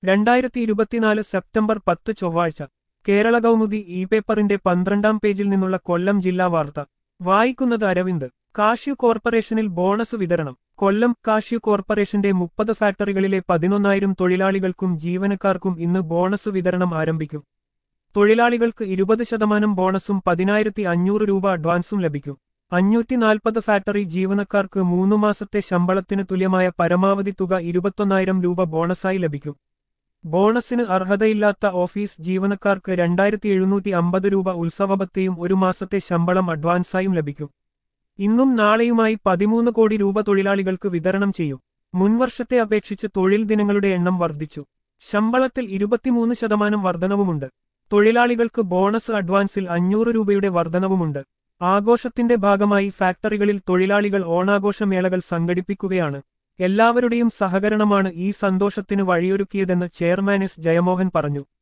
രണ്ടായിരത്തി ഇരുപത്തിനാല് സെപ്റ്റംബർ പത്ത് ചൊവ്വാഴ്ച കേരള കൗമുദി ഇ പേപ്പറിന്റെ പന്ത്രണ്ടാം പേജിൽ നിന്നുള്ള കൊല്ലം ജില്ലാ വാർത്ത വായിക്കുന്നത് അരവിന്ദ് കാഷ്യു കോർപ്പറേഷനിൽ ബോണസ് വിതരണം കൊല്ലം കാഷ്യു കോർപ്പറേഷന്റെ മുപ്പത് ഫാക്ടറികളിലെ പതിനൊന്നായിരം തൊഴിലാളികൾക്കും ജീവനക്കാർക്കും ഇന്ന് ബോണസ് വിതരണം ആരംഭിക്കും തൊഴിലാളികൾക്ക് ഇരുപത് ശതമാനം ബോണസും പതിനായിരത്തി അഞ്ഞൂറ് രൂപ അഡ്വാൻസും ലഭിക്കും അഞ്ഞൂറ്റി നാൽപ്പത് ഫാക്ടറി ജീവനക്കാർക്ക് മൂന്നു മാസത്തെ ശമ്പളത്തിന് തുല്യമായ പരമാവധി തുക ഇരുപത്തൊന്നായിരം രൂപ ബോണസായി ലഭിക്കും ബോണസിന് അർഹതയില്ലാത്ത ഓഫീസ് ജീവനക്കാർക്ക് രണ്ടായിരത്തി എഴുന്നൂറ്റി അമ്പത് രൂപ ഉത്സവബത്തെയും ഒരു മാസത്തെ ശമ്പളം അഡ്വാൻസായും ലഭിക്കും ഇന്നും നാളെയുമായി പതിമൂന്ന് കോടി രൂപ തൊഴിലാളികൾക്ക് വിതരണം ചെയ്യും മുൻവർഷത്തെ അപേക്ഷിച്ച് തൊഴിൽ ദിനങ്ങളുടെ എണ്ണം വർദ്ധിച്ചു ശമ്പളത്തിൽ ഇരുപത്തിമൂന്ന് ശതമാനം വർധനവുമുണ്ട് തൊഴിലാളികൾക്ക് ബോണസ് അഡ്വാൻസിൽ അഞ്ഞൂറ് രൂപയുടെ വർധനവുമുണ്ട് ആഘോഷത്തിന്റെ ഭാഗമായി ഫാക്ടറികളിൽ തൊഴിലാളികൾ ഓണാഘോഷമേളകൾ സംഘടിപ്പിക്കുകയാണ് എല്ലാവരുടെയും സഹകരണമാണ് ഈ സന്തോഷത്തിന് വഴിയൊരുക്കിയതെന്ന് ചെയർമാൻ എസ് ജയമോഹൻ പറഞ്ഞു